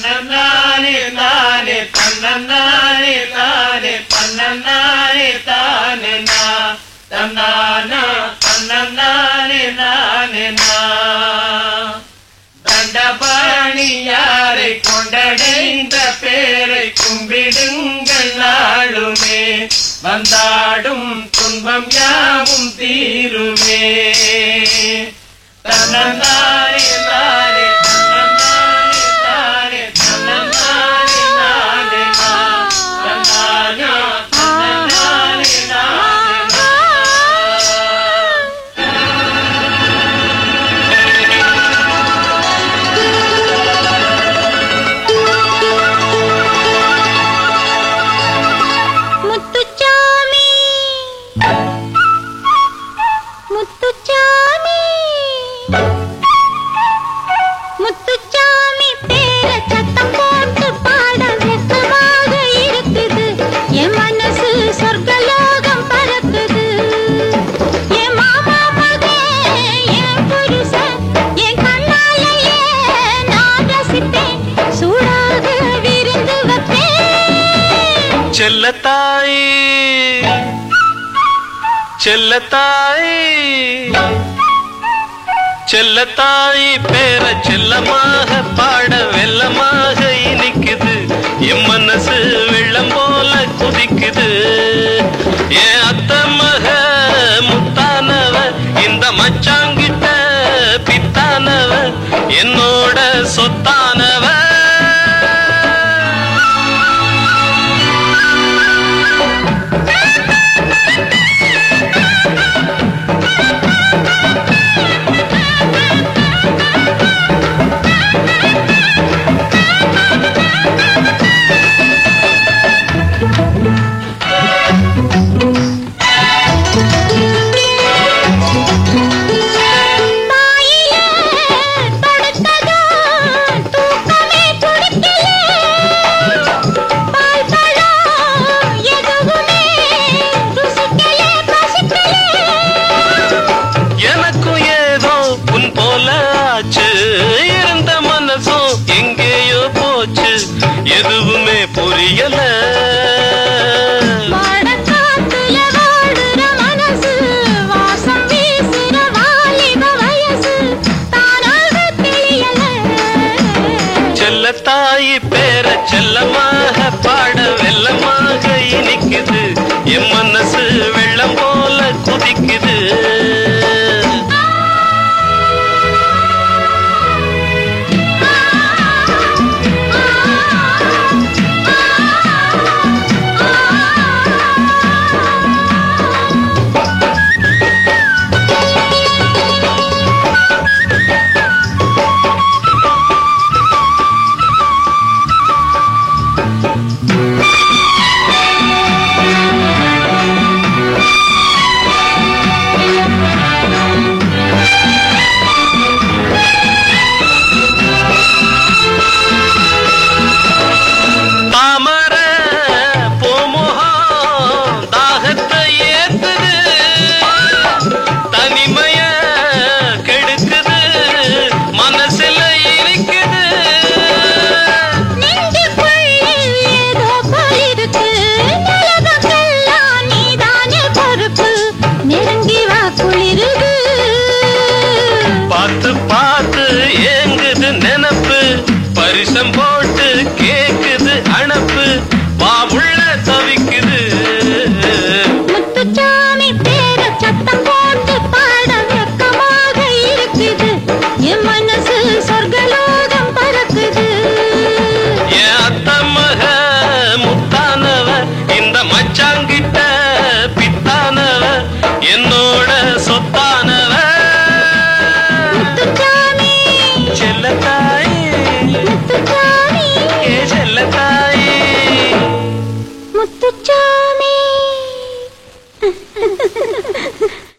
தன்னே தானே தன்னே தானே தன்னே தானே நா தன்னானா தன்னே நானே நா தண்டபாணி யாரை கொண்டடைந்த பேரை கும்பிடுங்கள் நாளுமே வந்தாடும் துன்பம் யாவும் தீருமே தன்னந்தானே தானே தன்னந்தானே தானே தன்னந்தானே நானே நா தன்னானா தன்னந்தானே நானே நா முத்துச்சாமி முத்துச்சாமி முத்துச்சாமி பேர சத்தம் போட்டு பாட வெக்கமாக இருக்குது என் மனசு சொர்க்கலோகம் பறக்குது என் மாமா மகன் என் புருஷன் என் கண்ணாலேயே நான் ரசிப்பேன் சூடாக விருந்து வைப்பேன் செல்லத்தாய் செல்லத்தாய் செல்லத்தாய் பேர செல்லமாக பாட வெள்ளமாக இனிக்குது என் மனசு வெள்ளம் போல குதிக்குது என் அத்த மக முத்தானவ இந்த மச்சாங்கிட்ட பித்தானவ என்னோட சொத்தானவ தாயிலே படுத்ததும் தூக்கமே துடிக்கல. பால் பழம் எதுவுமே ருசிக்கல, பசிக்கல. எனக்கும் ஏதோ உன் போல ஆச்சு இருந்த மனசும் எங்கேயோ போச்சு எதுவுமே புரியல வாடக்காத்துல வாடுற மனசு, வாசம் வீசுற வாலிப வயசு, தானாக தெரியல. செல்லத்தாயி பேர செல்லமாக பாட வெள்ளமாக இனிக்குது என் மனசு வெள்ளம் போல குதிக்குது தாமர பூமுகம் தாகத்தை ஏத்துது தனிமைய கெடுக்குது மனசுல இருக்குது நெஞ்சுக்குள் ஏதோ போல் இருக்கு. நிலவுக்கெல்லாம் நீதானே பொறுப்பு. நெருங்கி வா குளிருது. பார்த்து பார்த்து ஏங்குது நினப்பு பரிசம் போட்டு கேக்குது அணப்பு பாவுள்ள தவிக்குது முத்துச்சாமி பேர சத்தம் போட்டு பாட வெக்கமாக இருக்குது. என் மனசு சொர்க்கலோகம் பறக்குது. என் அத்த மக முத்தானவ இந்த மச்சாங்கிட்ட பித்தானவ என்னோட சொத்தானவ முத்துச்சாமி, செல்லத்தாய் முத்துச்சாமி, ஏ செல்லத்தாய் முத்துச்சாமி